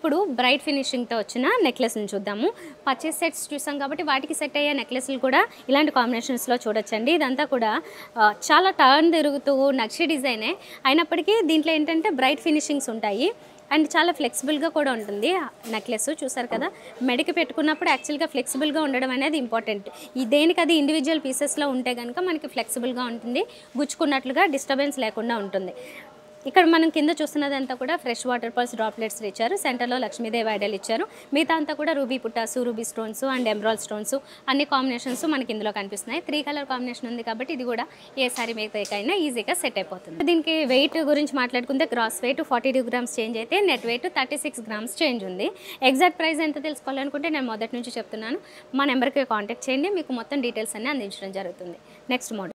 ఇప్పుడు బ్రైట్ ఫినిషింగ్తో వచ్చిన నెక్లెస్ని చూద్దాము పర్చేస్ సెట్స్ చూసాం కాబట్టి వాటికి సెట్ అయ్యే నెక్లెస్లు కూడా ఇలాంటి కాంబినేషన్స్లో చూడొచ్చండి ఇదంతా కూడా ఆ, చాలా టర్న్ తిరుగుతూ నక్షి డిజైనే అయినప్పటికీ దీంట్లో ఏంటంటే బ్రైట్ ఫినిషింగ్స్ ఉంటాయి అండ్ చాలా ఫ్లెక్సిబుల్గా కూడా ఉంటుంది నెక్లెస్ చూసారు కదా మెడకి పెట్టుకున్నప్పుడు యాక్చువల్గా ఫ్లెక్సిబుల్గా ఉండడం అనేది ఇంపార్టెంట్ ఈ దేనికి అది ఇండివిజువల్ పీసెస్లో ఉంటే కనుక మనకి ఫ్లెక్సిబుల్గా ఉంటుంది గుచ్చుకున్నట్లుగా డిస్టర్బెన్స్ లేకుండా ఉంటుంది ఇక్కడ మనం కింద చూస్తున్నదంతా కూడా ఫ్రెష్ వాటర్ పల్స్ డ్రాప్లెట్స్ ఇచ్చారు సెంటర్లో లక్ష్మీదేవి ఐడల్ ఇచ్చారు మిగతా అంతా కూడా రూబీ పుట్టాసు ruby stones and emerald stones అన్ని కాంబినేషన్స్ మనకి ఇందులో కనిపిస్తున్నాయి త్రీ కలర్ కాంబినేషన్ ఉంది కాబట్టి ఇది కూడా ఏ సారీ మీకైనా ఈజీగా సెట్ అయిపోతుంది దీనికి వెయిట్ గురించి మాట్లాడుకుంటే gross weight forty two grams change అయితే net weight thirty six grams change ఉంది ఎగ్జాక్ట్ ప్రైస్ ఎంత తెలుసుకోవాలనుకుంటే నేను మొదటి నుంచి చెప్తున్నాను మా నెంబర్కి కాంటాక్ట్ చేయండి మీకు మొత్తం డీటెయిల్స్ అన్ని అందించడం జరుగుతుంది నెక్స్ట్ మోడల్